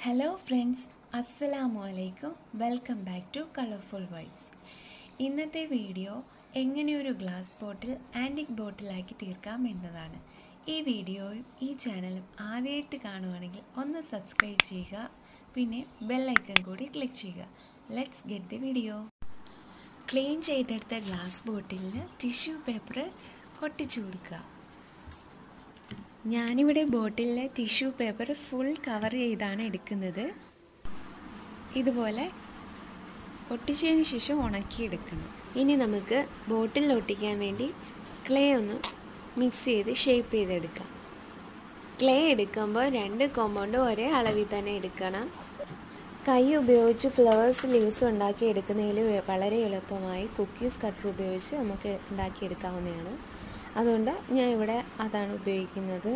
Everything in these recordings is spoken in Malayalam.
ഹലോ ഫ്രണ്ട്സ് അസ്സലാമു അലൈക്കും welcome back to colourful vibes ഇന്നത്തെ വീഡിയോ എങ്ങനെ ഒരു ഗ്ലാസ് ബോട്ടിൽ ആൻറ്റിക് ബോട്ടിലാക്കി തീർക്കാം എന്നതാണ് ഈ വീഡിയോയും ഈ ചാനലും ആദ്യമായിട്ട് കാണുവാണെങ്കിൽ ഒന്ന് സബ്സ്ക്രൈബ് ചെയ്യുക പിന്നെ ബെല്ലൈക്കൺ കൂടി ക്ലിക്ക് ചെയ്യുക let's get the video clean ചെയ്തെടുത്ത ഗ്ലാസ് ബോട്ടിലിൽ ടിഷ്യൂ പേപ്പർ ഒട്ടിച്ചു കൊടുക്കുക ഞാനിവിടെ ബോട്ടിലിലെ ടിഷ്യൂ പേപ്പർ ഫുൾ കവർ ചെയ്താണ് എടുക്കുന്നത് ഇതുപോലെ ഒട്ടിച്ചതിന് ശേഷം ഉണക്കിയെടുക്കണം ഇനി നമുക്ക് ബോട്ടിൽ ഒട്ടിക്കാൻ വേണ്ടി ക്ലേ ഒന്ന് മിക്സ് ചെയ്ത് ഷേപ്പ് ചെയ്തെടുക്കാം ക്ലേ എടുക്കുമ്പോൾ രണ്ട് കോമ്പൗണ്ട് ഒരേ അളവിൽ തന്നെ എടുക്കണം കൈ ഉപയോഗിച്ച് ഫ്ലവേഴ്സ് ലീവ്സ് ഉണ്ടാക്കി എടുക്കുന്നതിൽ വളരെ എളുപ്പമായി കുക്കീസ് കട്ടർ ഉപയോഗിച്ച് നമുക്ക് ഉണ്ടാക്കിയെടുക്കാവുന്നതാണ് അതുകൊണ്ട് ഞാൻ ഇവിടെ അതാണ് ഉപയോഗിക്കുന്നത്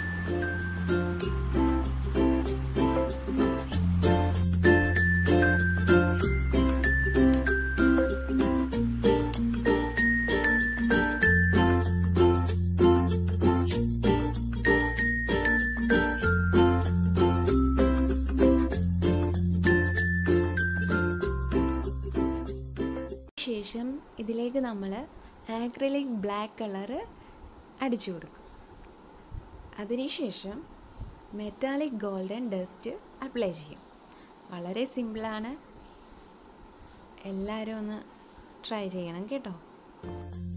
ശേഷം ഇതിലേക്ക് നമ്മൾ ആക്രിലിക് ബ്ലാക്ക് കളറ് അടിച്ചു കൊടുക്കും അതിനുശേഷം മെറ്റാലിക് ഗോൾഡൻ ഡസ്റ്റ് അപ്ലൈ ചെയ്യും വളരെ സിമ്പിളാണ് എല്ലാവരും ഒന്ന് ട്രൈ ചെയ്യണം കേട്ടോ